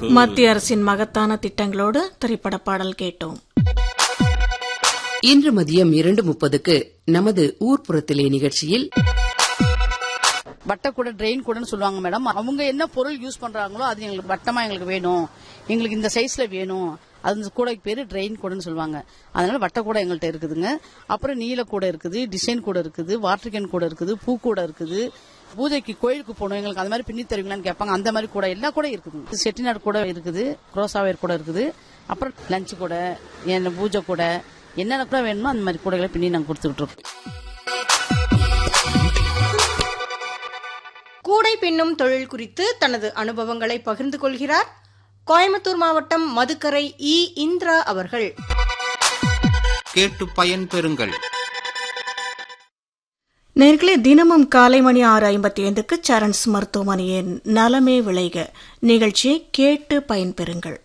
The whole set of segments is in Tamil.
மத்திய அரசின் மகத்தான திட்டங்களோடு திரைப்பட பாடல் கேட்டோம் இன்று மதியம் இரண்டு முப்பதுக்கு நமது ஊர்ப்புறத்திலே நிகழ்ச்சியில் வட்ட கூட ட்ரெயின் கூடன்னு சொல்லுவாங்க மேடம் அவங்க என்ன பொருள் யூஸ் பண்றாங்களோ அது எங்களுக்கு வட்டமா எங்களுக்கு வேணும் எங்களுக்கு இந்த சைஸ்ல வேணும் அந்த கூடைக்கு பேரு ட்ரெயின் கூடன்னு சொல்லுவாங்க அதனால வட்ட கூட எங்கள்கிட்ட இருக்குதுங்க அப்புறம் நீல கூட இருக்குது டிசைன் கூட இருக்குது வாட்டர் கேன் கூட இருக்குது பூ கூட இருக்குது பூஜைக்கு கோயிலுக்கு போகணும் எங்களுக்கு அந்த மாதிரி பின்னி தருவீங்களான்னு கேட்பாங்க அந்த மாதிரி கூட எல்லா கூட இருக்குது செட்டிநாடு கூட இருக்குது குரோசாவேர் கூட இருக்குது அப்புறம் லஞ்ச் கூட என்ன பூஜை கூட என்னென்ன கூட வேணுமோ அந்த மாதிரி கூடைகளை பின்னி நாங்கள் கொடுத்துக்கிட்டு இருக்கோம் கூடை பின்னும் தொழில் குறித்து தனது அனுபவங்களை பகிர்ந்து கொள்கிறார் கோயம்புத்தூர் மாவட்டம் மதுக்கரை இ இந்திரா அவர்கள் கேட்டு பயன்பெறுங்கள் நேர்களே தினமும் காலை மணி ஆறு ஐம்பத்தி ஐந்துக்கு சரண்ஸ் மருத்துவமனையின் நலமே விளைக நிகழ்ச்சியை கேட்டு பயன்பெறுங்கள்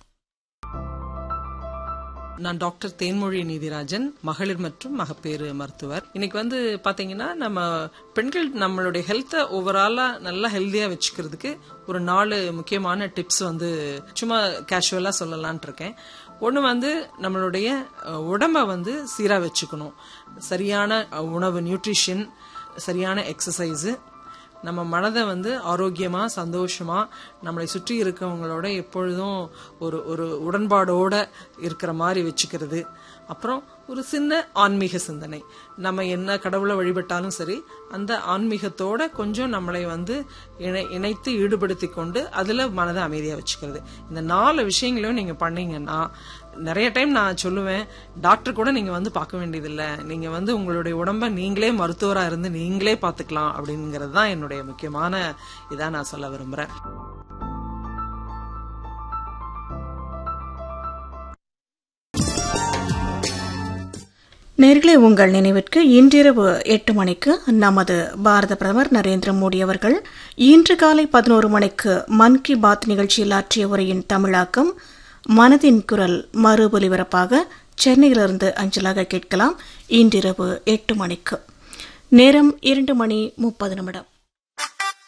நான் டாக்டர் தேன்மொழி நீதிராஜன் மகளிர் மற்றும் மகப்பேறு மருத்துவர் இன்னைக்கு வந்து பாத்தீங்கன்னா நம்ம பெண்கள் நம்மளுடைய ஹெல்த்தை ஓவராலா நல்லா ஹெல்தியா வச்சுக்கிறதுக்கு ஒரு நாலு முக்கியமான டிப்ஸ் வந்து சும்மா கேஷுவலா சொல்லலான் இருக்கேன் ஒன்று வந்து நம்மளுடைய அஹ், உடம்ப வந்து சீரா வச்சுக்கணும் சரியான அஹ், உணவு நியூட்ரிஷன் சரியான எக்ஸசைஸு நம்ம மனதை வந்து ஆரோக்கியமா சந்தோஷமா நம்மளை சுற்றி இருக்கவங்களோட எப்பொழுதும் ஒரு ஒரு உடன்பாடோட இருக்கிற மாதிரி வச்சுக்கிறது அப்புறம் ஒரு சின்ன ஆன்மீக சிந்தனை நம்ம என்ன கடவுளை வழிபட்டாலும் சரி அந்த ஆன்மீகத்தோட கொஞ்சம் நம்மளை வந்து இணை இணைத்து ஈடுபடுத்தி கொண்டு அதுல மனதை அமைதியா வச்சுக்கிறது இந்த நாலு விஷயங்களையும் நீங்க பண்ணீங்கன்னா நிறைய டைம் நான் சொல்லுவேன் டாக்டர் கூட நீங்க வந்து பார்க்க வேண்டியதில்லை நீங்க வந்து உங்களுடைய உடம்ப நீங்களே மருத்துவரா இருந்து நீங்களே பாத்துக்கலாம் அப்படிங்கிறது தான் என்னுடைய முக்கியமான இதா நான் சொல்ல விரும்புறேன் நேர்களே உங்கள் நினைவிற்கு இன்றிரவு எட்டு மணிக்கு நமது பாரத பிரதமர் நரேந்திர மோடி அவர்கள் இன்று காலை பதினோரு மணிக்கு மன் கி பாத் நிகழ்ச்சியில் ஆற்றிய உரையின் தமிழாக்கம் மனதின் குரல் மறு ஒலிபரப்பாக சென்னையிலிருந்து அஞ்சலாக கேட்கலாம் இன்றிரவு எட்டு மணிக்கு நேரம் இரண்டு மணி முப்பது நிமிடம்